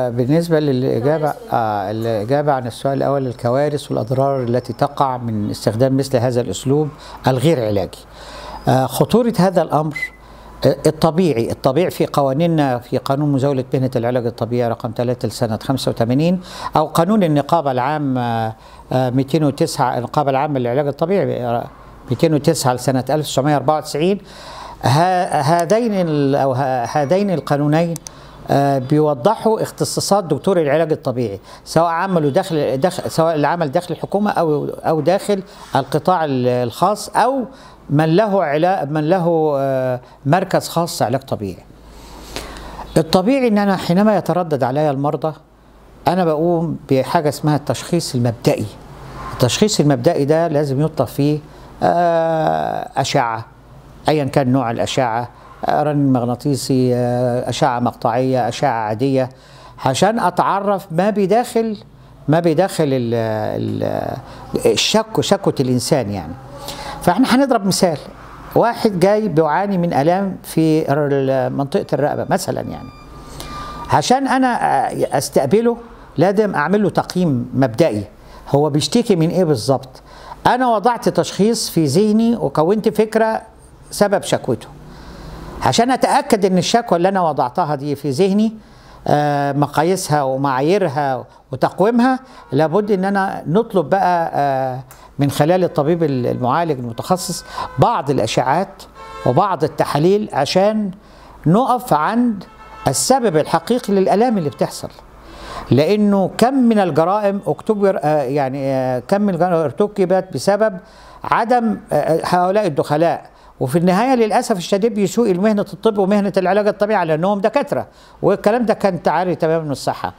آه بالنسبة للإجابة آه الإجابة عن السؤال الأول الكوارث والأضرار التي تقع من استخدام مثل هذا الأسلوب الغير علاجي آه خطورة هذا الأمر آه، الطبيعي الطبيعي في قوانيننا في قانون مزاولة مهنة العلاج الطبيعي رقم 3 لسنة 85 أو قانون النقابة العام آه، آه، 209 النقابة العامة للعلاج الطبيعي آه، 209 لسنة 1994 ها- هذين ال- أو ه- هذين القانونين آه، بيوضحوا اختصاصات دكتور العلاج الطبيعي سواء عملوا داخل داخل سواء العمل داخل الحكومه او او داخل القطاع ال- الخاص او من له علاج من له آه، مركز خاص علاج طبيعي. الطبيعي ان انا حينما يتردد علي المرضى انا بقوم بحاجه اسمها التشخيص المبدئي. التشخيص المبدئي ده لازم يطلب فيه آه، اشعه ايا كان نوع الاشعه آه، رنين مغناطيسي آه، اشعه مقطعيه اشعه عاديه عشان اتعرف ما بداخل ما بداخل ال- ال- الشك شكوه الانسان يعني فاحنا هنضرب مثال واحد جاي بيعاني من الام في ال- منطقه الرقبه مثلا يعني عشان انا استقبله لازم اعمل له تقييم مبدئي هو بيشتكي من ايه بالظبط انا وضعت تشخيص في ذهني وكونت فكره سبب شكوته عشان اتاكد ان الشكوى اللي انا وضعتها دي في ذهني آه، مقاييسها ومعاييرها وتقويمها لابد ان انا نطلب بقى آه، من خلال الطبيب المعالج المتخصص بعض الاشعاعات وبعض التحاليل عشان نقف عند السبب الحقيقي للالام اللي بتحصل لانه كم من الجرائم اكتبر آه، يعني آه، كم من الجرائم ارتكبت بسبب عدم آه، هؤلاء الدخلاء وفي النهايه للاسف الشديد بيسوء مهنه الطب ومهنه العلاج الطبيعي على انهم دكاتره والكلام ده كان تعالي تماما من الصحه.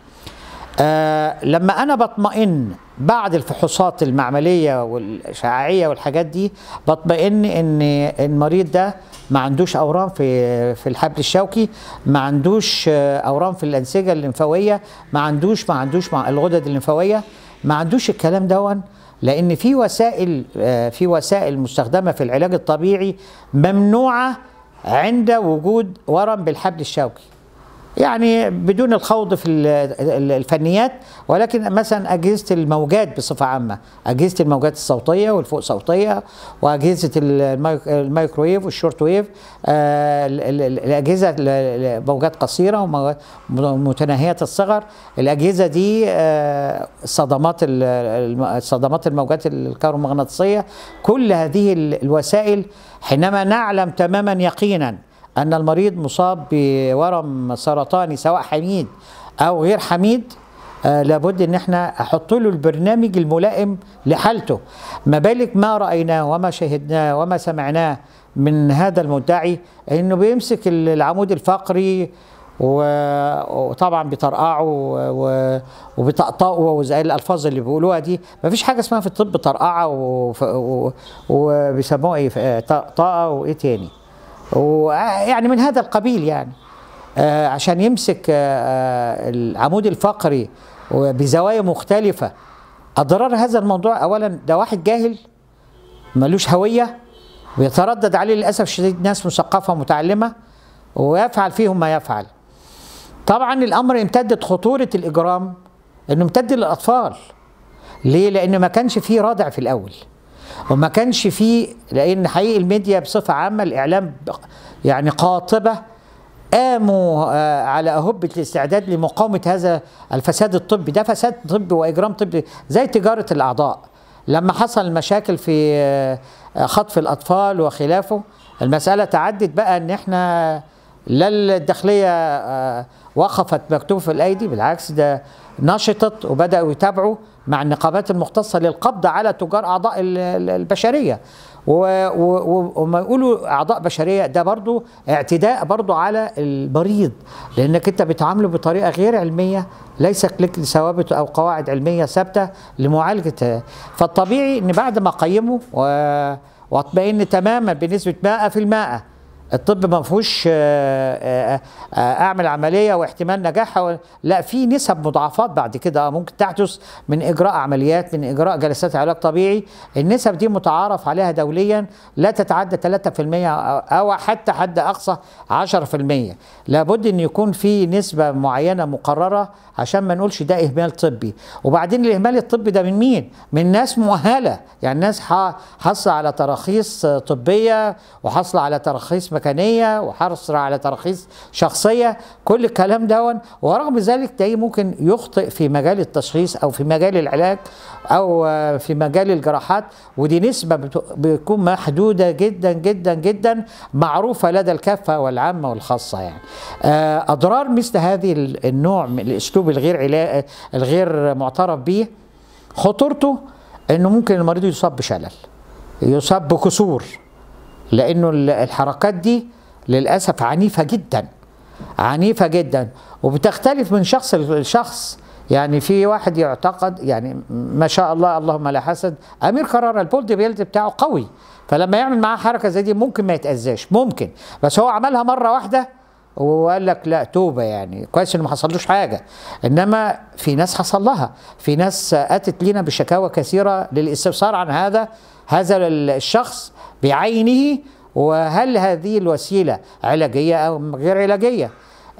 آه لما انا بطمئن بعد الفحوصات المعمليه والاشعاعيه والحاجات دي بطمئن ان المريض ده ما عندوش اورام في في الحبل الشوكي ما عندوش آه، اورام في الانسجه الليمفاويه ما عندوش ما عندوش مع الغدد الليمفاويه ما عندوش الكلام دون لان في وسائل آه، في وسائل مستخدمه في العلاج الطبيعي ممنوعه عند وجود ورم بالحبل الشوكي يعني بدون الخوض في ال- ال- الفنيات ولكن مثلا اجهزه الموجات بصفه عامه اجهزه الموجات الصوتيه والفوق صوتيه واجهزه المايك- المايكرويف والشورت ويف آه، ال- ال- ال- الاجهزه ال- ال- موجات قصيره ومتناهيه الصغر الاجهزه دي آه، صدمات ال- الم- صدمات الموجات الكهرومغناطيسيه كل هذه ال- الوسائل حينما نعلم تماما يقينا ان المريض مصاب بورم سرطاني سواء حميد او غير حميد آه لابد ان احنا احط له البرنامج الملائم لحالته ما بالك ما رايناه وما شاهدناه وما سمعناه من هذا المدعي انه بيمسك العمود الفقري و- وطبعا بيطرقعه و- وبيطقطقه وزي الالفاظ اللي بيقولوها دي ما فيش حاجه اسمها في الطب طرقعه وف- و- وبيسموها ايه طقطقه وايه تاني ويعني من هذا القبيل يعني آه، عشان يمسك آه، آه، العمود الفقري بزوايا مختلفة أضرار هذا الموضوع أولا ده واحد جاهل ملوش هوية ويتردد عليه للأسف الشديد ناس مثقفة متعلمة ويفعل فيهم ما يفعل طبعا الأمر امتدت خطورة الإجرام إنه امتد للأطفال ليه؟ لأن ما كانش فيه رادع في الأول وما كانش فيه لأن حقيقي الميديا بصفة عامة الإعلام يعني قاطبة قاموا آه، على أهبة الاستعداد لمقاومة هذا الفساد الطبي ده فساد طبي وإجرام طبي زي تجارة الأعضاء لما حصل مشاكل في آه، خطف الأطفال وخلافه المسألة تعدت بقى إن إحنا لا الداخلية آه، وقفت مكتوب في الأيدي بالعكس ده نشطت وبدأوا يتابعوا مع النقابات المختصة للقبض على تجار أعضاء ال- ال- البشرية و- و- و- وما يقولوا أعضاء بشرية ده برضو اعتداء برضو على المريض لأنك أنت بتعامله بطريقة غير علمية ليس لك ثوابت أو قواعد علمية ثابتة لمعالجة فالطبيعي أن بعد ما قيمه و- واطمئن تماما بنسبة 100% الطب ما فيهوش آه، آه، آه، اعمل عمليه واحتمال نجاحها و- لا في نسب مضاعفات بعد كده ممكن تحدث من اجراء عمليات من اجراء جلسات علاج طبيعي النسب دي متعارف عليها دوليا لا تتعدى 3% او حتى حد اقصى 10% لابد ان يكون في نسبه معينه مقرره عشان ما نقولش ده اهمال طبي وبعدين الاهمال الطبي ده من مين من ناس مؤهله يعني ناس ح- حاصله على تراخيص طبيه وحاصله على تراخيص مكانيه وحاصله على تراخيص شخصيه كل الكلام دون ورغم ذلك تلاقيه ممكن يخطئ في مجال التشخيص او في مجال العلاج او آه، في مجال الجراحات ودي نسبه بت- بتكون محدوده جدا جدا جدا معروفه لدى الكافه والعامه والخاصه يعني آه، اضرار مثل هذه ال- النوع من الاسلوب الغير علا... الغير معترف به خطورته انه ممكن المريض يصاب بشلل يصاب بكسور لانه ال- الحركات دي للاسف عنيفه جدا عنيفه جدا وبتختلف من شخص لشخص يعني في واحد يعتقد يعني ما شاء الله اللهم لا حسد امير قرار البولد بيلد بتاعه قوي فلما يعمل معاه حركه زي دي ممكن ما يتاذاش ممكن بس هو عملها مره واحده وقال لك لا توبه يعني كويس انه ما حصلوش حاجه انما في ناس حصل لها في ناس اتت لنا بشكاوى كثيره للاستفسار عن هذا هذا الشخص بعينه وهل هذه الوسيله علاجيه او غير علاجيه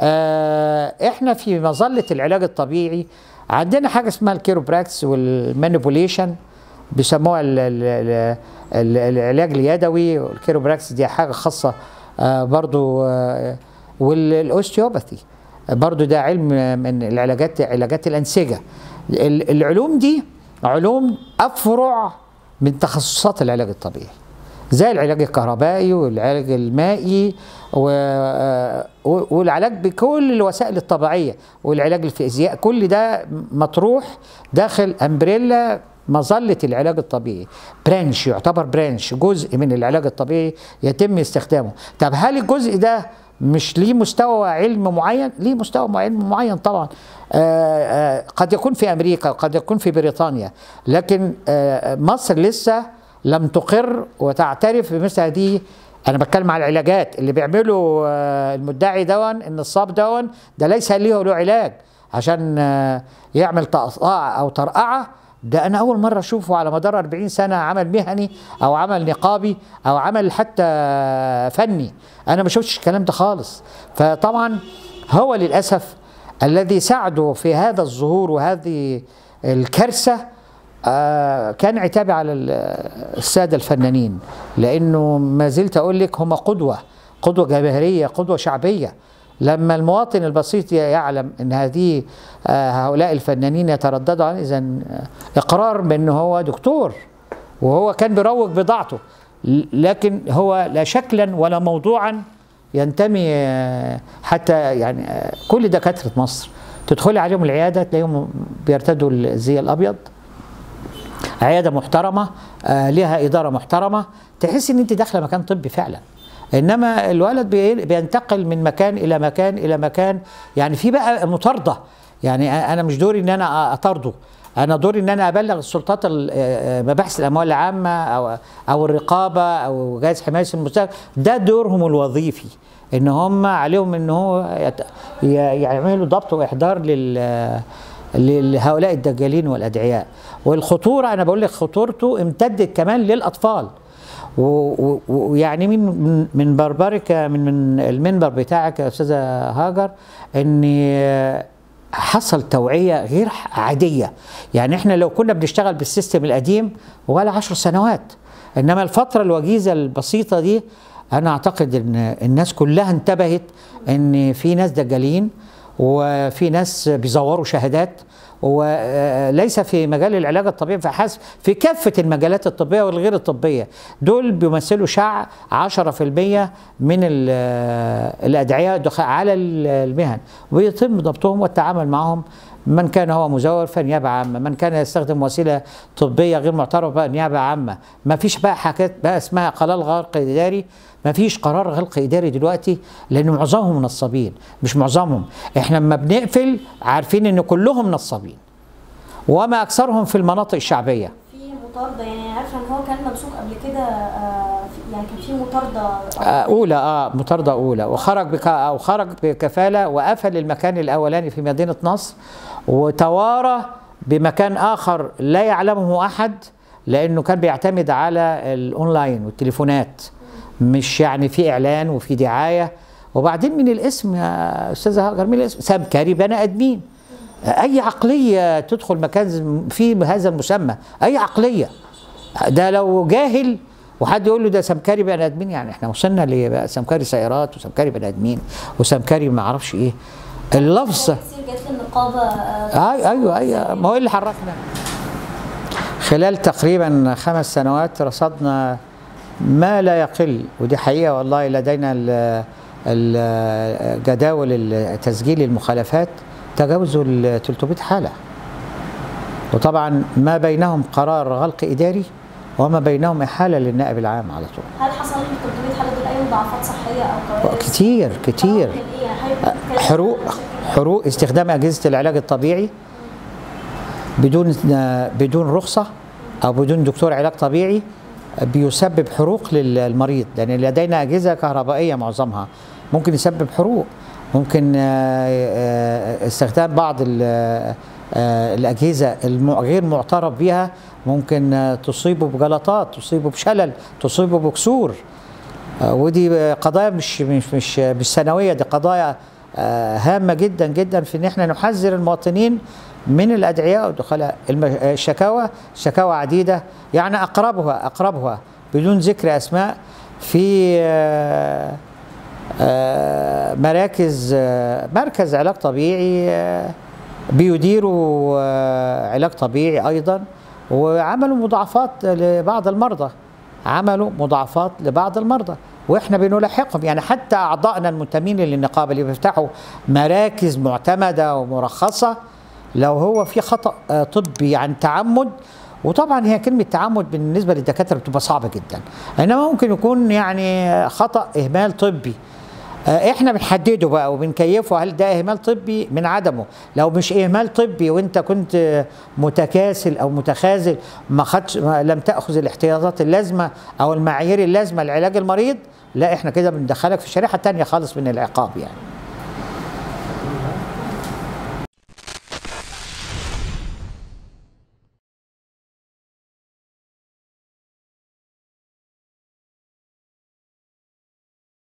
آه احنا في مظله العلاج الطبيعي عندنا حاجه اسمها الكيروبراكس والمانيبوليشن بيسموها ال- ال- ال- ال- العلاج اليدوي والكيروبراكس دي حاجه خاصه آه برضو آه والاوستيوباثي برضو ده علم من العلاجات علاجات الانسجه ال- العلوم دي علوم افرع من تخصصات العلاج الطبيعي زي العلاج الكهربائي والعلاج المائي و... آه، والعلاج بكل الوسائل الطبيعيه والعلاج الفيزياء كل ده مطروح داخل امبريلا مظله العلاج الطبيعي برانش يعتبر برانش جزء من العلاج الطبيعي يتم استخدامه طب هل الجزء ده مش ليه مستوى علم معين ليه مستوى علم معين طبعا آه، آه، قد يكون في امريكا قد يكون في بريطانيا لكن آه، مصر لسه لم تقر وتعترف بمثل هذه انا بتكلم على العلاجات اللي بيعمله آه، المدعي دون ان الصاب دون ده ليس ليه له علاج عشان آه، يعمل تقطاع او ترقعه ده انا اول مره اشوفه على مدار 40 سنه عمل مهني او عمل نقابي او عمل حتى فني انا ما شفتش الكلام ده خالص فطبعا هو للاسف الذي ساعده في هذا الظهور وهذه الكارثه آه، كان عتابي على ال- الساده الفنانين لانه ما زلت اقول لك هم قدوه قدوه جماهيريه قدوه شعبيه لما المواطن البسيط يعلم ان هذه آه، هؤلاء الفنانين يترددوا عن اذا اقرار بان هو دكتور وهو كان بيروج بضاعته ل- لكن هو لا شكلا ولا موضوعا ينتمي آه، حتى يعني آه، كل دكاتره مصر تدخلي عليهم العياده تلاقيهم بيرتدوا الزي الابيض عياده محترمه آه لها اداره محترمه تحس ان انت داخله مكان طبي فعلا انما الولد بي- بينتقل من مكان الى مكان الى مكان يعني في بقى مطارده يعني انا مش دوري ان انا اطارده انا دوري ان انا ابلغ السلطات ال- آه، مباحث الاموال العامه او او الرقابه او جهاز حمايه المستهلك ده دورهم الوظيفي ان هم عليهم ان هو يت- ي- يعملوا ضبط واحضار لل لهؤلاء الدجالين والادعياء والخطوره انا بقول لك خطورته امتدت كمان للاطفال و- و- ويعني من من- من بربرك من من المنبر بتاعك يا استاذه هاجر ان حصل توعيه غير عاديه يعني احنا لو كنا بنشتغل بالسيستم القديم ولا عشر سنوات انما الفتره الوجيزه البسيطه دي انا اعتقد ان الناس كلها انتبهت ان في ناس دجالين وفي ناس بيزوروا شهادات وليس في مجال العلاج الطبيعي فحسب في كافة المجالات الطبية والغير الطبية دول بيمثلوا شع 10% من ال- الأدعية الدخ- على المهن ويتم ضبطهم والتعامل معهم من كان هو مزور فنيابة عامة من كان يستخدم وسيلة طبية غير معترفة نيابة عامة ما فيش بقى حاجات بقى اسمها قرار غلق إداري ما فيش قرار غلق إداري دلوقتي لأن معظمهم نصابين مش معظمهم احنا لما بنقفل عارفين ان كلهم نصابين وما أكثرهم في المناطق الشعبية في مطارده يعني عارفه ان هو كان ممسوك قبل كده آه، في يعني كان في مطارده آه، اولى اه مطارده اولى وخرج بك او خرج بكفاله وقفل المكان الاولاني في مدينه نصر وتوارى بمكان اخر لا يعلمه احد لانه كان بيعتمد على الاونلاين والتليفونات مش يعني في اعلان وفي دعايه وبعدين من الاسم يا استاذه هاجر من الاسم سمكري بني ادمين اي عقليه تدخل مكان فيه هذا المسمى اي عقليه ده لو جاهل وحد يقول له ده سمكري بني ادمين يعني احنا وصلنا لسمكري سيارات وسمكري بني ادمين وسمكري ما اعرفش ايه اللفظ كتير جت للنقابه آه، اي ايوه ايوه ما هو إيه اللي حركنا خلال تقريبا خمس سنوات رصدنا ما لا يقل ودي حقيقه والله لدينا ال- ال- جداول تسجيل المخالفات تجاوزوا ال 300 حاله وطبعا ما بينهم قرار غلق اداري وما بينهم احاله للنائب العام على طول هل حصل لي 300 حاله دول اي مضاعفات صحيه او كوارث؟ كتير كتير آه، كان إيه؟ يعني حضرتك بتتكلم عن حروق مشاكل حروق استخدام اجهزه العلاج الطبيعي بدون بدون رخصه او بدون دكتور علاج طبيعي بيسبب حروق للمريض لان لدينا اجهزه كهربائيه معظمها ممكن يسبب حروق ممكن آه، آه، استخدام بعض ال- آه، الاجهزه الم- غير معترف بها ممكن آه، تصيبه بجلطات تصيبه بشلل تصيبه بكسور آه، ودي قضايا مش مش مش مش سنويه دي قضايا آه، هامه جدا جدا في ان احنا نحذر المواطنين من الادعياء والدخلاء الم- آه، الشكاوى شكاوى عديده يعني اقربها اقربها بدون ذكر اسماء في آه، آه، مراكز آه، مركز علاج طبيعي آه، بيديروا آه، علاج طبيعي ايضا وعملوا مضاعفات لبعض المرضى عملوا مضاعفات لبعض المرضى واحنا بنلاحقهم يعني حتى اعضائنا المنتمين للنقابه اللي بيفتحوا مراكز معتمده ومرخصه لو هو في خطا آه، طبي عن تعمد وطبعا هي كلمه تعمد بالنسبه للدكاتره بتبقى صعبه جدا انما ممكن يكون يعني خطا اهمال طبي آه، احنا بنحدده بقى وبنكيفه هل ده اهمال طبي من عدمه لو مش اهمال طبي وانت كنت آه، متكاسل او متخاذل ما خدش ما لم تاخذ الاحتياطات اللازمه او المعايير اللازمه لعلاج المريض لا احنا كده بندخلك في شريحه تانية خالص من العقاب يعني